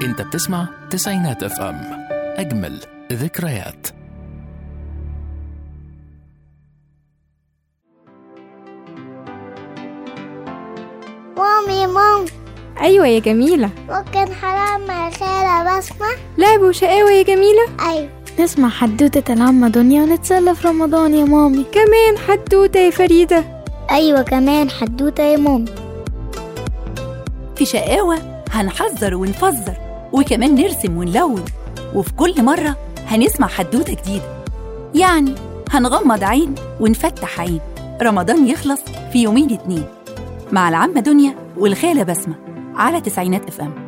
انت بتسمع تسعينات اف ام اجمل ذكريات مامي مام أيوة يا جميلة ممكن حرام مع خالة بسمة لعب وشقاوة يا جميلة أيوة نسمع حدوتة العمة دنيا ونتسلى في رمضان يا مامي كمان حدوتة يا فريدة أيوة كمان حدوتة يا مامي في شقاوة هنحذر ونفزر وكمان نرسم ونلون وفي كل مرة هنسمع حدوتة جديدة يعني هنغمض عين ونفتح عين رمضان يخلص في يومين اتنين مع العمة دنيا والخالة بسمة على تسعينات اف ام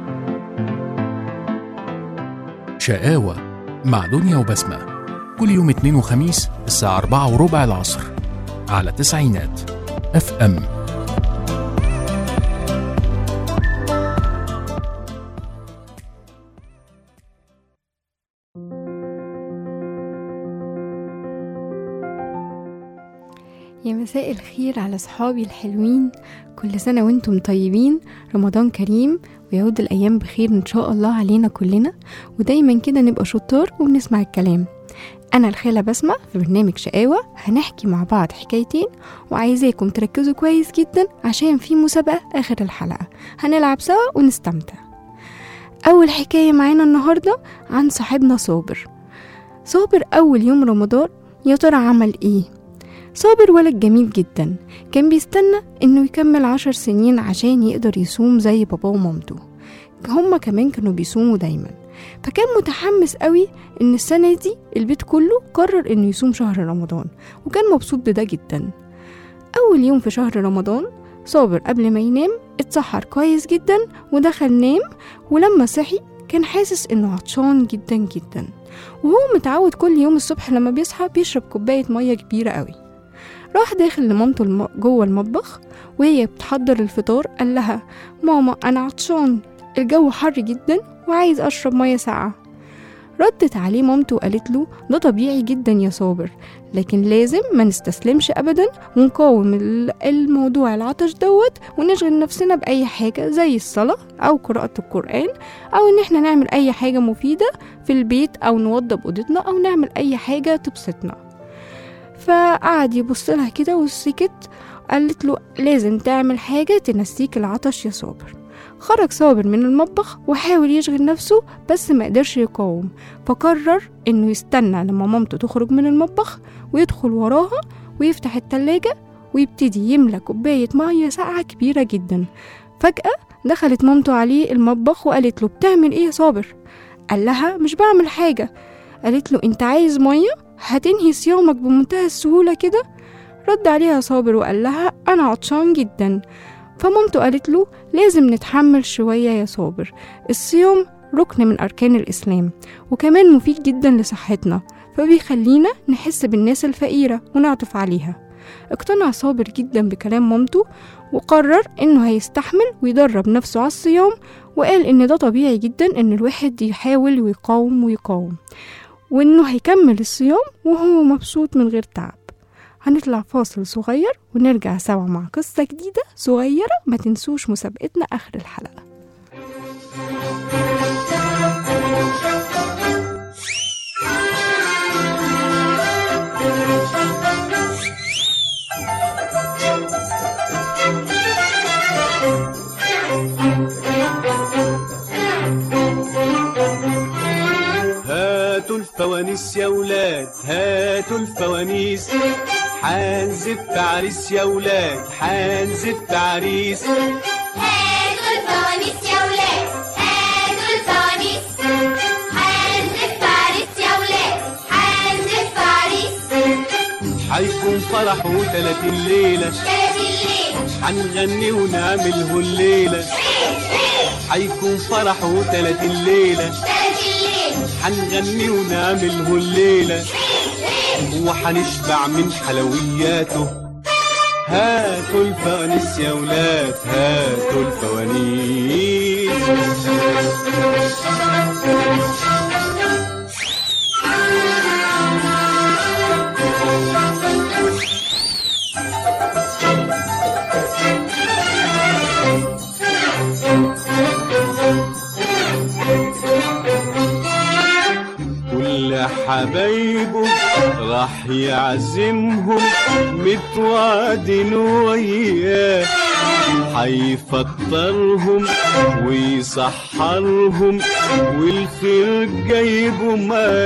شقاوة مع دنيا وبسمة كل يوم اثنين وخميس الساعة أربعة وربع العصر على تسعينات اف ام يا مساء الخير على صحابي الحلوين كل سنة وانتم طيبين رمضان كريم ويعود الأيام بخير إن شاء الله علينا كلنا ودايما كده نبقى شطار وبنسمع الكلام أنا الخالة بسمة في برنامج شقاوة هنحكي مع بعض حكايتين وعايزاكم تركزوا كويس جدا عشان في مسابقة آخر الحلقة هنلعب سوا ونستمتع أول حكاية معانا النهاردة عن صاحبنا صابر صابر أول يوم رمضان يا ترى عمل إيه؟ صابر ولد جميل جدا كان بيستنى انه يكمل عشر سنين عشان يقدر يصوم زي باباه ومامته هما كمان كانوا بيصوموا دايما فكان متحمس قوي ان السنة دي البيت كله قرر انه يصوم شهر رمضان وكان مبسوط بده جدا اول يوم في شهر رمضان صابر قبل ما ينام اتسحر كويس جدا ودخل نام ولما صحي كان حاسس انه عطشان جدا جدا وهو متعود كل يوم الصبح لما بيصحى بيشرب كوباية مية كبيرة قوي راح داخل لمامته الم... جوه المطبخ وهي بتحضر الفطار قال لها ماما انا عطشان الجو حر جدا وعايز اشرب ميه ساقعه ردت عليه مامته وقالت له ده طبيعي جدا يا صابر لكن لازم ما نستسلمش ابدا ونقاوم ال- الموضوع العطش دوت ونشغل نفسنا باي حاجه زي الصلاه او قراءه القران او ان احنا نعمل اي حاجه مفيده في البيت او نوضب اوضتنا او نعمل اي حاجه تبسطنا فقعد يبص لها كده وسكت قالت له لازم تعمل حاجة تنسيك العطش يا صابر خرج صابر من المطبخ وحاول يشغل نفسه بس ما قدرش يقاوم فقرر انه يستنى لما مامته تخرج من المطبخ ويدخل وراها ويفتح التلاجة ويبتدي يملى كوباية مية ساقعة كبيرة جدا فجأة دخلت مامته عليه المطبخ وقالت له بتعمل ايه يا صابر قال لها مش بعمل حاجة قالت له انت عايز مية هتنهي صيامك بمنتهى السهولة كده رد عليها صابر وقال لها أنا عطشان جدا فمامته قالت له لازم نتحمل شوية يا صابر الصيام ركن من أركان الإسلام وكمان مفيد جدا لصحتنا فبيخلينا نحس بالناس الفقيرة ونعطف عليها اقتنع صابر جدا بكلام مامته وقرر انه هيستحمل ويدرب نفسه على الصيام وقال ان ده طبيعي جدا ان الواحد يحاول ويقاوم ويقاوم وإنه هيكمل الصيام وهو مبسوط من غير تعب هنطلع فاصل صغير ونرجع سوا مع قصة جديدة صغيرة ما تنسوش مسابقتنا آخر الحلقة هاتوا الفوانيس يا ولاد هاتوا الفوانيس حنزف عريس يا ولاد حنزف عريس هاتوا الفوانيس يا ولاد هاتوا الفوانيس هنزف عريس يا ولاد هنزف عريس حيكون فرح وتلات الليلة تلات الليل حنغني ونعمله الليلة حيكون فرح وتلات الليلة تلات الليل حنغني ونعمله الليلة وحنشبع من حلوياته هاتوا الفوانيس يا ولاد هاتوا الفوانيس حبايبه راح يعزمهم متوعدين وياه حيفطرهم ويسحرهم والخير جايبه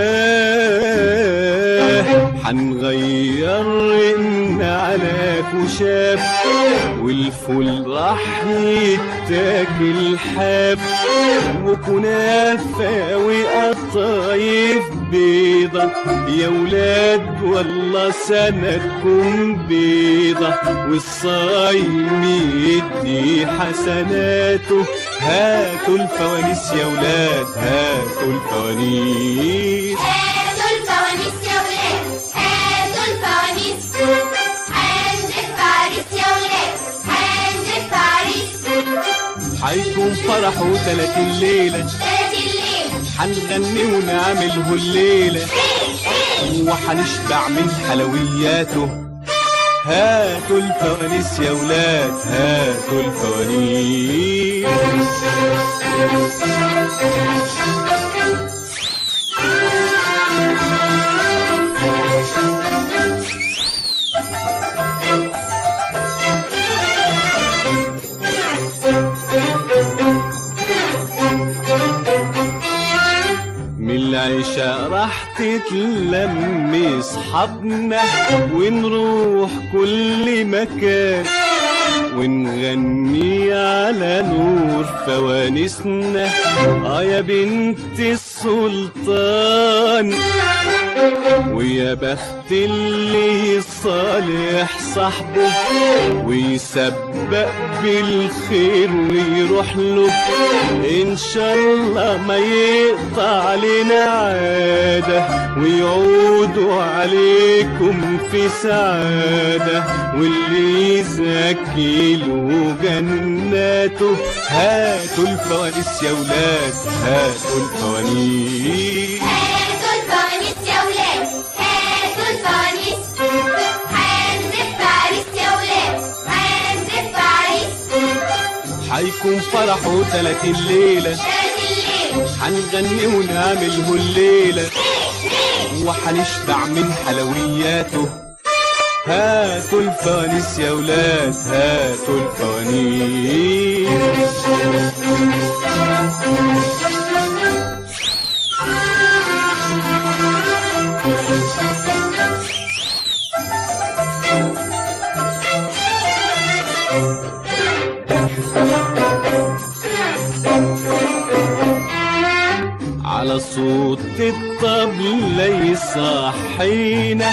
معاه حنغير على كشاف والفول راح يتاكل حاف وكنافة وقطايف بيضة يا ولاد والله سنتكم بيضة والصايم يدي حسناته هاتوا الفوانيس يا ولاد هاتوا الفوانيس هاتوا الفوانيس يا ولاد هاتوا الفوانيس هنزف عريس يا ولاد هنزف عريس حيكون فرح وتلات الليلة تلات الليل حنغني ونعمله الليلة وحنشبع من حلوياته هاتوا الفوانيس يا ولاد هاتوا الفوانيس من العشاء راح تتلم اصحابنا ونروح كل مكان ونغني على نور فوانيسنا اه يا بنت السلطان ويا بخت اللي صالح صاحبه ويسبق بالخير ويروح له ان شاء الله ما يقطع علينا عاده ويعودوا عليكم في سعاده واللي يزكي له جناته هاتوا الفوانيس يا ولاد هاتوا الفوانيس هاتوا الفوانيس يا ولاد هاتوا الفوانيس هنزف عريس يا ولاد هنزف عريس حيكون فرحه تلات الليلة تلات الليل حنغني ونعمله الليلة وحنشبع من حلوياته هاتوا الفوانيس يا ولاد هاتوا الفوانيس على صوت الطبلة يصحينا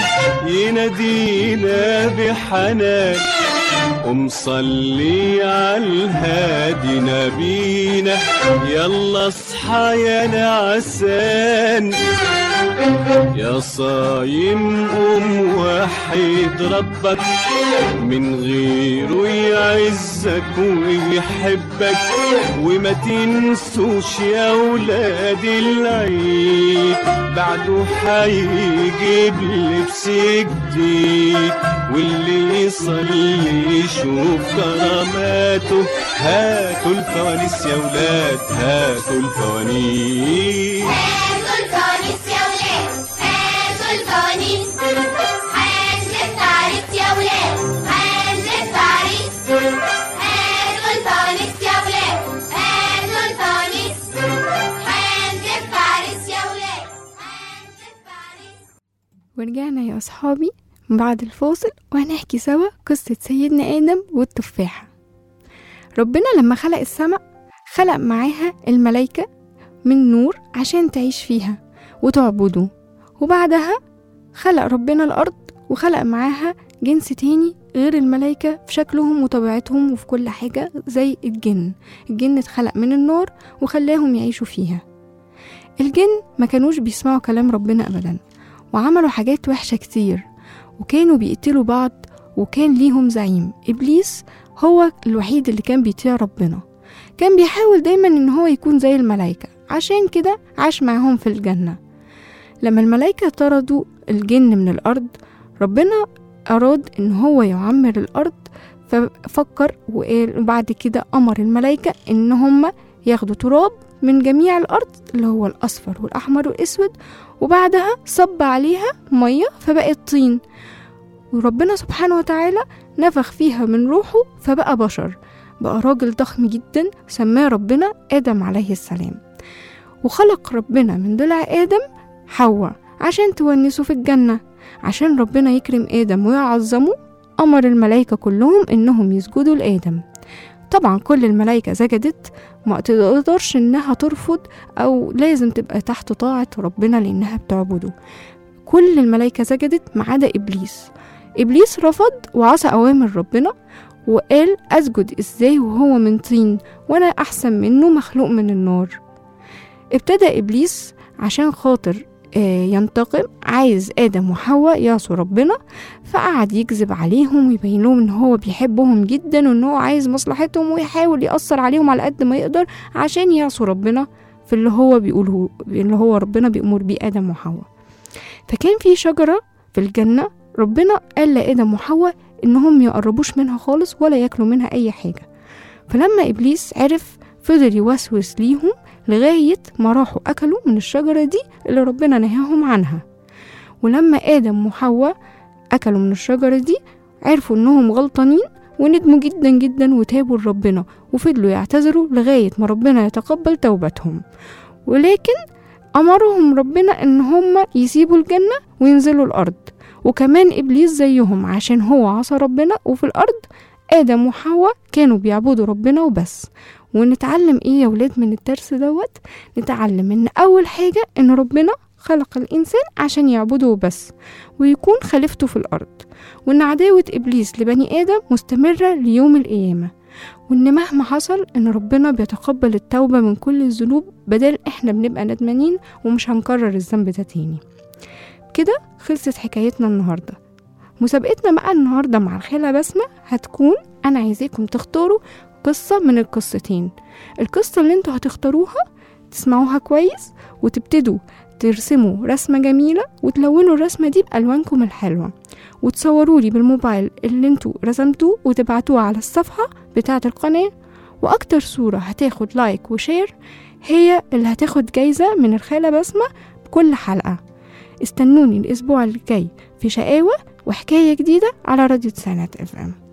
ينادينا بحنان قم صلي على الهادي نبينا يلا اصحى يا نعسان يا صايم قوم وحيد ربك من غيره يعزك ويحبك وما تنسوش يا ولاد العيد بعده حيجيب لبس جديد واللي يصلي يشوف كراماته هاتوا الفوانيس يا ولاد هاتوا الفوانيس هاتوا الفوانيس يا ولاد هاتوا الفوانيس هنزف عريس يا ولاد هنزف عريس هاتوا الفوانيس يا ولاد هاتوا الفوانيس هنزف عريس يا ولاد هنزف عريس ورجعنا يا أصحابي بعد الفاصل وهنحكي سوا قصة سيدنا آدم والتفاحة ربنا لما خلق السماء خلق معاها الملايكة من نور عشان تعيش فيها وتعبده وبعدها خلق ربنا الأرض وخلق معاها جنس تاني غير الملايكة في شكلهم وطبيعتهم وفي كل حاجة زي الجن الجن اتخلق من النار وخلاهم يعيشوا فيها الجن ما كانوش بيسمعوا كلام ربنا أبدا وعملوا حاجات وحشة كتير وكانوا بيقتلوا بعض وكان ليهم زعيم إبليس هو الوحيد اللي كان بيطيع ربنا كان بيحاول دايما إن هو يكون زي الملايكة عشان كده عاش معاهم في الجنة لما الملايكة طردوا الجن من الأرض ربنا أراد إن هو يعمر الأرض ففكر وقال وبعد كده أمر الملايكة إن هم ياخدوا تراب من جميع الأرض اللي هو الأصفر والأحمر والأسود وبعدها صب عليها مية فبقت طين وربنا سبحانه وتعالى نفخ فيها من روحه فبقى بشر بقى راجل ضخم جدا سماه ربنا آدم عليه السلام وخلق ربنا من ضلع آدم حواء عشان تونسه في الجنة عشان ربنا يكرم آدم ويعظمه أمر الملائكة كلهم إنهم يسجدوا لآدم طبعا كل الملائكة سجدت ما تقدرش إنها ترفض أو لازم تبقى تحت طاعة ربنا لأنها بتعبده كل الملائكة سجدت ما عدا إبليس إبليس رفض وعصى أوامر ربنا وقال أسجد إزاي وهو من طين وأنا أحسن منه مخلوق من النار ابتدى إبليس عشان خاطر آه، ينتقم عايز آدم وحواء يعصوا ربنا فقعد يكذب عليهم ويبين لهم إن هو بيحبهم جدا وإن هو عايز مصلحتهم ويحاول يأثر عليهم على قد ما يقدر عشان يعصوا ربنا في اللي هو بيقوله اللي هو ربنا بيأمر بيه آدم وحواء فكان في شجرة في الجنة ربنا قال لآدم وحواء إنهم يقربوش منها خالص ولا ياكلوا منها أي حاجة فلما إبليس عرف فضل يوسوس ليهم لغاية ما راحوا أكلوا من الشجرة دي اللي ربنا نهاهم عنها ولما آدم وحواء أكلوا من الشجرة دي عرفوا إنهم غلطانين وندموا جدا جدا وتابوا لربنا وفضلوا يعتذروا لغاية ما ربنا يتقبل توبتهم ولكن أمرهم ربنا إن هم يسيبوا الجنة وينزلوا الأرض وكمان إبليس زيهم عشان هو عصى ربنا وفي الأرض آدم وحواء كانوا بيعبدوا ربنا وبس ونتعلم ايه يا ولاد من الدرس دوت نتعلم ان اول حاجة ان ربنا خلق الانسان عشان يعبده وبس ويكون خليفته في الارض وان عداوة ابليس لبني ادم مستمرة ليوم القيامة وان مهما حصل ان ربنا بيتقبل التوبة من كل الذنوب بدل احنا بنبقى ندمانين ومش هنكرر الذنب ده تاني كده خلصت حكايتنا النهاردة مسابقتنا بقى النهاردة مع الخالة بسمة هتكون أنا عايزاكم تختاروا قصة من القصتين القصة اللي انتوا هتختاروها تسمعوها كويس وتبتدوا ترسموا رسمة جميلة وتلونوا الرسمة دي بألوانكم الحلوة وتصوروا لي بالموبايل اللي انتوا رسمتوه وتبعتوه على الصفحة بتاعة القناة وأكتر صورة هتاخد لايك وشير هي اللي هتاخد جايزة من الخالة بسمة بكل حلقة استنوني الأسبوع الجاي في شقاوة وحكاية جديدة على راديو تسعينات اف ام